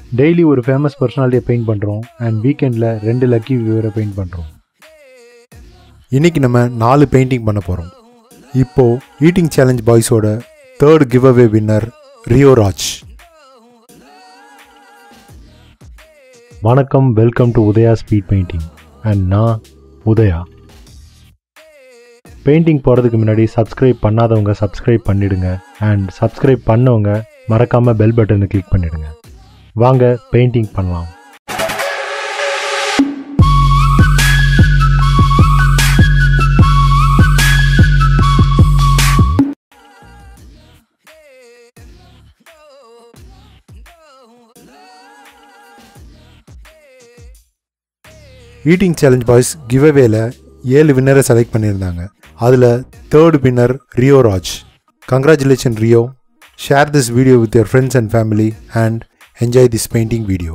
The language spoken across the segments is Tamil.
டெய்லி ஒரு ஃபேமஸ் பர்சனாலிட்டியை பெயிண்ட் பண்ணுறோம் அண்ட் வீக்கெண்டில் ரெண்டு லக்கி வியூவரை பெயிண்ட் பண்ணுறோம் இன்னைக்கு நம்ம நாலு பெயிண்டிங் பண்ண போகிறோம் இப்போது ஈட்டிங் சேலஞ்ச் பாய்ஸோட third give away winner Rio Raj வணக்கம் welcome to Udaya speed painting and நான் உதயா பெயிண்டிங் போகிறதுக்கு முன்னாடி சப்ஸ்கிரைப் பண்ணாதவங்க சப்ஸ்கிரைப் பண்ணிடுங்க அண்ட் சப்ஸ்கிரைப் பண்ணவங்க மறக்காமல் பெல் பட்டனை கிளிக் பண்ணிடுங்க வாங்க பெயிண்டிங் பண்ணலாம் ஈட்டிங் சேலஞ்ச் பாய்ஸ் கிவ் அவேல ஏழு வின்னரை செலக்ட் பண்ணியிருந்தாங்க அதில் third winner Rio Raj congratulation Rio share this video with your friends and family and enjoy this painting video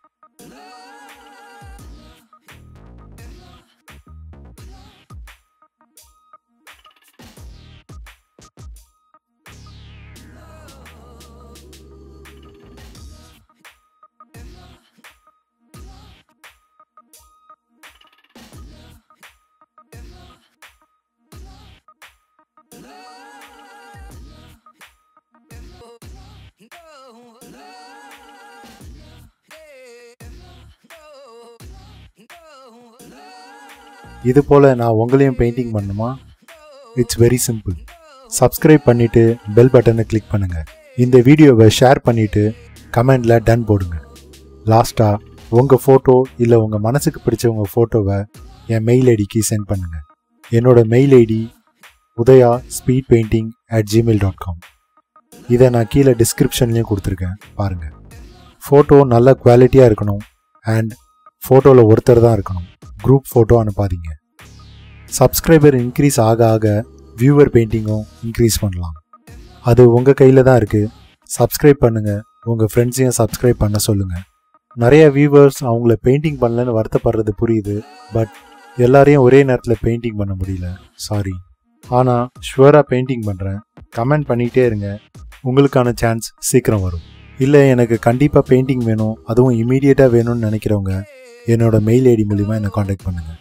இது போல் நான் உங்களையும் பெயிண்டிங் பண்ணுமா இட்ஸ் வெரி சிம்பிள் சப்ஸ்கிரைப் பண்ணிவிட்டு பெல் பட்டனை கிளிக் பண்ணுங்கள் இந்த வீடியோவை ஷேர் பண்ணிவிட்டு கமெண்டில் டன் போடுங்க லாஸ்ட்டாக உங்கள் ஃபோட்டோ இல்லை உங்கள் மனசுக்கு பிடிச்ச உங்கள் ஃபோட்டோவை என் மெயில் ஐடிக்கு சென்ட் பண்ணுங்கள் என்னோட mail ID Udaya speed painting at Gmail dot com இதை நான் கீழே டிஸ்கிரிப்ஷன்லேயும் கொடுத்துருக்கேன் பாருங்கள் ஃபோட்டோ நல்ல குவாலிட்டியாக இருக்கணும் அண்ட் ஃபோட்டோவில் ஒருத்தர் தான் இருக்கணும் குரூப் ஃபோட்டோ அனுப்பாதீங்க சப்ஸ்கிரைபர் இன்க்ரீஸ் ஆக ஆக வியூவர் பெயிண்டிங்கும் இன்க்ரீஸ் பண்ணலாம் அது உங்கள் கையில் தான் இருக்குது சப்ஸ்கிரைப் பண்ணுங்கள் உங்கள் ஃப்ரெண்ட்ஸையும் சப்ஸ்கிரைப் பண்ண சொல்லுங்கள் நிறைய வியூவர்ஸ் அவங்கள பெயிண்டிங் பண்ணலன்னு வருத்தப்படுறது புரியுது பட் எல்லாரையும் ஒரே நேரத்தில் பெயிண்டிங் பண்ண முடியல சாரி ஆனால் ஷுவராக பெயிண்டிங் பண்ணுறேன் கமெண்ட் பண்ணிகிட்டே இருங்க உங்களுக்கான சான்ஸ் சீக்கிரம் வரும் இல்லை எனக்கு கண்டிப்பாக பெயிண்டிங் வேணும் அதுவும் இமீடியட்டாக வேணும்னு நினைக்கிறவங்க என்னோட மெயில் ஐடி மூலிமா என்னை காண்டாக்ட் பண்ணுங்கள்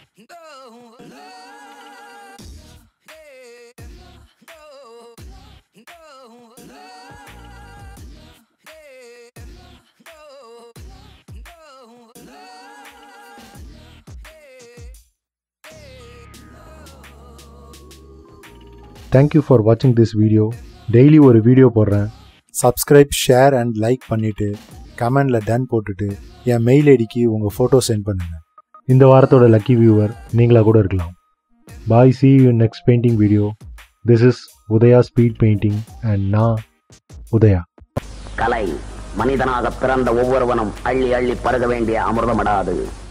தேங்க்யூ ஃபார் வாட்சிங் திஸ் வீடியோ டெய்லி ஒரு வீடியோ போடுறேன் சப்ஸ்கிரைப் ஷேர் அண்ட் லைக் பண்ணிவிட்டு கமெண்டில் டன் போட்டுட்டு என் மெயில் ஐடிக்கு உங்கள் ஃபோட்டோ சென்ட் பண்ணுங்கள் இந்த வாரத்தோட லக்கி வியூவர் நீங்களாக கூட இருக்கலாம் bye see you next painting video this is Udaya speed painting and நான் உதயா கலை மனிதனாக பிறந்த ஒவ்வொருவனும் அள்ளி அள்ளி பருக வேண்டிய அமிர்தமடாது